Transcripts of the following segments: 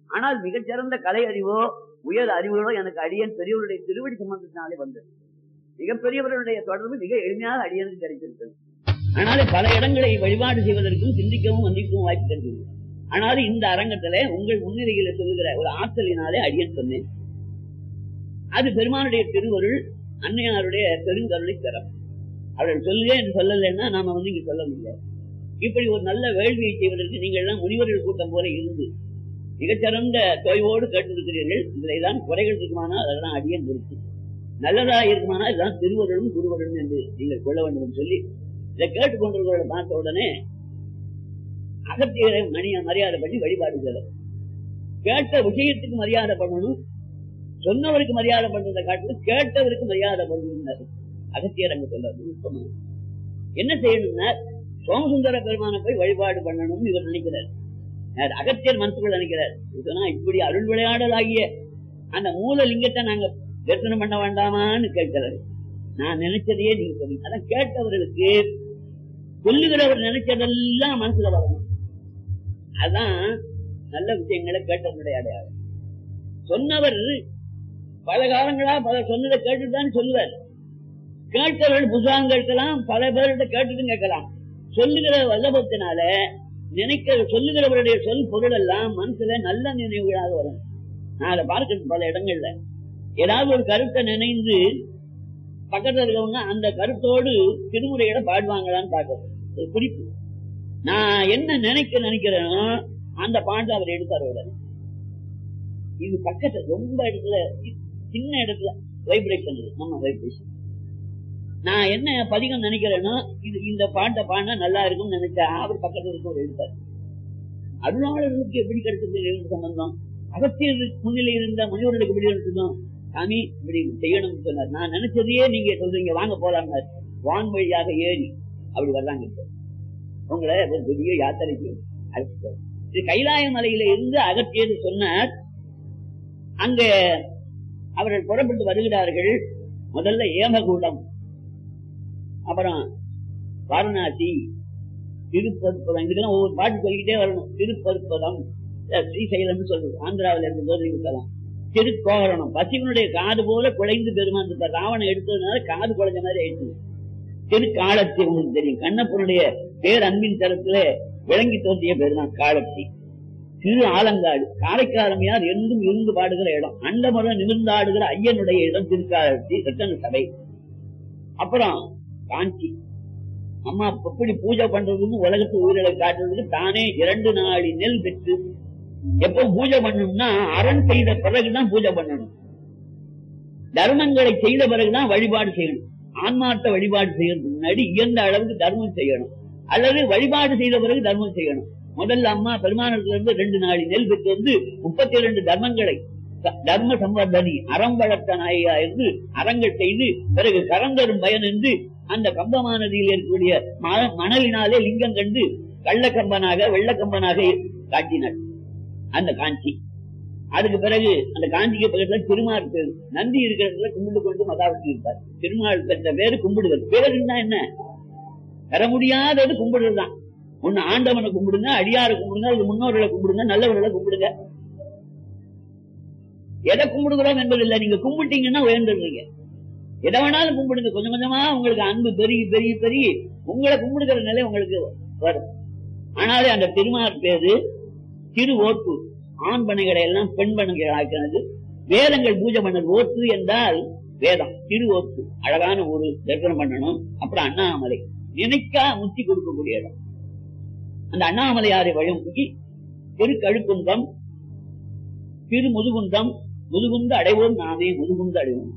ஆனால் மிகச்சிறந்த கலை அறிவோ உயர் அறிவுகளோ எனக்கு அடியன் பெரியவருடைய திருவடி சம்பந்தத்தினாலே வந்தது மிகப்பெரியவர்களுடைய தொடர்பு மிக எளிமையாக அடியனுக்கு கிடைத்திருக்கிறது ஆனாலும் பல இடங்களை வழிபாடு செய்வதற்கும் சிந்திக்கவும் வந்திக்கவும் வாய்ப்பு கிடைக்கிறது ஆனாலும் இந்த அரங்கத்திலே உங்கள் முன்னிலையில சொல்லுகிற ஒரு ஆற்றலினாலே அடியன் சொன்னேன் அது பெருமானுடைய திருவருள் அன்னையாருடைய பெருங்கருளை தரம் அவர்கள் சொல்லுங்க என்று சொல்லலைன்னா நாம வந்து இங்க சொல்ல முடியாது இப்படி ஒரு நல்ல வேள்வியை செய்வதற்கு நீங்கள் எல்லாம் முனிவர்கள் கூட்டம் போல இருந்து மிகச்சிறந்த தொய்வோடு கேட்டிருக்கிறீர்கள் இதில் தான் குறைகள் இருக்குமானால் அதெல்லாம் அடியன் இருக்கு நல்லதா இருக்குமானால் இதுதான் திருவருளும் குருவருளும் என்று நீங்கள் கொள்ள வேண்டும் என்று சொல்லி இதை கேட்டுக்கொண்டிருக்கிறவர்களை பார்த்த உடனே அகத்தியரை மணிய மரியாதை பண்ணி வழிபாடு செய்யலாம் கேட்ட விஷயத்துக்கு மரியாதை பண்ணணும் சொன்னவருக்கு மரியாதை பண்றதை காட்டிலும் கேட்டவருக்கு மரியாதை பண்ணணும் அகத்தியர் அங்க சொல்றாரு என்ன செய்யணும்னா சோமசுந்தர பெருமானை போய் வழிபாடு பண்ணணும்னு இவர் நினைக்கிறார் யார் அகத்தியர் மனசுக்குள்ள நினைக்கிறார் சொன்னா இப்படி அருள் விளையாடல் ஆகிய அந்த மூல லிங்கத்தை நாங்க தரிசனம் பண்ண வேண்டாமான்னு கேட்கிறாரு நான் நினைச்சதையே நீங்க சொல்லுங்க அதான் கேட்டவர்களுக்கு சொல்லுகிறவர் நினைச்சதெல்லாம் மனசுல வரணும் அதான் நல்ல விஷயங்களை கேட்டவருடைய அடையாளம் சொன்னவர் பல காலங்களா பல சொன்னதை கேட்டுதான் சொல்லுவார் கேட்கிறவர்கள் புத்தகம் கேட்கலாம் பல பேர்கிட்ட கேட்டுட்டும் கேட்கலாம் சொல்லுகிற வல்லபத்தினால நினைக்கிற சொல்லுகிறவருடைய சொல் பொருள் எல்லாம் மனசுல நல்ல நினைவுகளாக வரும் நான் அதை பார்க்கிறேன் பல இடங்கள்ல ஏதாவது ஒரு கருத்தை நினைந்து பக்கத்துல இருக்கவங்க அந்த கருத்தோடு திருமுறையிட பாடுவாங்களான்னு பார்க்கணும் ஒரு குறிப்பு நான் என்ன நினைக்க நினைக்கிறேனோ அந்த பாட்டு அவர் எடுத்தார் உடனே இது பக்கத்துல ரொம்ப இடத்துல சின்ன இடத்துல வைப்ரேஷன் நம்ம வைப்ரேஷன் நான் என்ன பதிகம் நினைக்கிறேனோ இது இந்த பாட்டை பாடினா நல்லா இருக்கும்னு நினைச்சா அவர் பக்கத்துல இருக்க எடுத்தார் அருளாளர்களுக்கு எப்படி கிடைச்சது சம்பந்தம் அகத்தியர் முன்னிலை இருந்த முனிவர்களுக்கு எப்படி இருந்தோம் சாமி இப்படி செய்யணும்னு சொன்னார் நான் நினைச்சதையே நீங்க சொல்றீங்க வாங்க போலாங்க வான் வழியாக ஏறி அப்படி வர்றாங்க இப்போ உங்களை ஒரு பெரிய யாத்திரைக்கு அழைச்சிட்டு இது கைலாய மலையில இருந்து அகத்தியர் சொன்னார் அங்க அவர்கள் புறப்பட்டு வருகிறார்கள் முதல்ல ஏமகூடம் அப்புறம் வாரணாசி திருப்பற்பதம் இதுக்கெல்லாம் ஒவ்வொரு பாட்டு சொல்லிக்கிட்டே வரணும் திருப்பற்பதம் ஸ்ரீசைலம் சொல்றது ஆந்திராவில இருந்து போது இருக்கலாம் திருக்கோகரணம் பசிவனுடைய காது போல குழைந்து பெருமான் இருக்க ராவணன் எடுத்ததுனால காது குழைஞ்ச மாதிரி ஆயிடுச்சு திருக்காலத்தி உங்களுக்கு தெரியும் கண்ணப்பனுடைய பேர் அன்பின் தரத்துல விளங்கி தோன்றிய பேர் தான் காலத்தி திரு ஆலங்காடு காரைக்காலமையார் என்றும் இருந்து பாடுகிற இடம் அண்டமுறை நிமிர்ந்தாடுகிற ஐயனுடைய இடம் திருக்காலத்தி ரத்தன சபை அப்புறம் காஞ்சி அம்மா எப்படி பூஜை பண்றதுன்னு உலகத்து உயிரிழை காட்டுறதுக்கு தானே இரண்டு நாளி நெல் பெற்று எப்போ பூஜை பண்ணணும்னா அரண் செய்த பிறகுதான் பூஜை பண்ணணும் தர்மங்களை செய்த பிறகுதான் வழிபாடு செய்யணும் ஆன்மார்த்த வழிபாடு செய்யறதுக்கு முன்னாடி இயந்த அளவுக்கு தர்மம் செய்யணும் அல்லது வழிபாடு செய்த பிறகு தர்மம் செய்யணும் முதல்ல அம்மா பெருமானத்துல இருந்து ரெண்டு நாளி நெல் பெற்று வந்து முப்பத்தி இரண்டு தர்மங்களை தர்ம சம்பர்தனி அறம் வளர்த்த நாயா இருந்து அறங்கள் செய்து பிறகு கரந்தரும் பயன் என்று அந்த கம்பமானதியில் இருக்கக்கூடிய மணலினாலே லிங்கம் கண்டு கள்ளக்கம்பனாக வெள்ளக்கம்பனாக காட்டினார் அந்த காஞ்சி அதுக்கு பிறகு அந்த காஞ்சிக்கு பக்கத்துல திருமால் பேரு நந்தி இருக்கிறதுல கும்பிட்டு கொண்டு மதாவட்டி இருப்பார் திருமால் பெற்ற பேரு கும்பிடுதல் பேருன்னா என்ன பெற முடியாதது கும்பிடுறதுதான் ஒண்ணு ஆண்டவனை கும்பிடுங்க அடியாரை கும்பிடுங்க அது முன்னோர்களை கும்பிடுங்க நல்லவர்களை கும்பிடுங்க எதை கும்பிடுகிறோம் என்பது இல்ல நீங்க கும்பிட்டீங்கன்னா உயர்ந்துடுறீங்க எதை வேணாலும் கும்பிடுங்க கொஞ்சம் கொஞ்சமா உங்களுக்கு அன்பு பெருகி பெருகி பெருகி உங்களை கும்பிடுகிற நிலை உங்களுக்கு வரும் ஆனாலே அந்த திருமால் பேரு திரு ஓட்டு ஆண் பணிகளை எல்லாம் பெண் பணிகள் ஆக்கிறது வேதங்கள் பூஜை பண்ணது ஓட்டு என்றால் வேதம் திரு ஓட்டு அழகான ஒரு தரிசனம் பண்ணணும் அப்புறம் அண்ணாமலை நினைக்கா முத்தி கொடுக்கக்கூடிய இடம் அந்த அண்ணாமலையாரை வழிமுகி திரு கழுக்குன்றம் திரு முதுகுன்றம் முதுகுந்து அடைவோம் நாமே முதுகுந்து அடைவோம்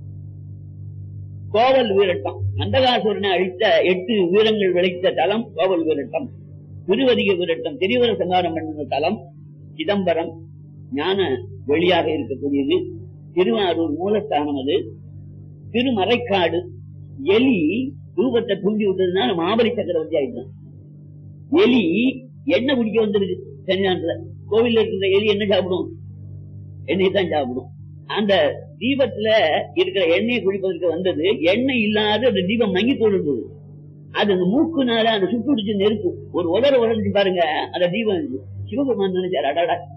கோவல் வீரட்டம் அந்தகாசூரனை அழித்த எட்டு வீரங்கள் விளைத்த தலம் கோவல் வீரட்டம் திருவதிக வீரட்டம் திரிவர சங்காரம் பண்ணுற தலம் சிதம்பரம் ஞான வெளியாக இருக்கக்கூடியது திருவாரூர் மூலஸ்தானம் அது திருமறைக்காடு எலி ரூபத்தை தூண்டி விட்டதுனால மாபலி சக்கரவர்த்தி ஆயிட்டான் எலி எண்ணெய் குடிக்க வந்துருக்கு சன்னிதானத்துல கோவில்ல இருக்கிற எலி என்ன சாப்பிடும் எண்ணெய் தான் சாப்பிடும் அந்த தீபத்துல இருக்கிற எண்ணெயை குடிப்பதற்கு வந்தது எண்ணெய் இல்லாத அந்த தீபம் மங்கி கொண்டிருந்தது அது அந்த மூக்குனால அந்த சுட்டு பிடிச்ச நெருப்பு ஒரு உதர உடஞ்சு பாருங்க அந்த தீபம் சிவபெருமான் நினைச்சாரு அடாடா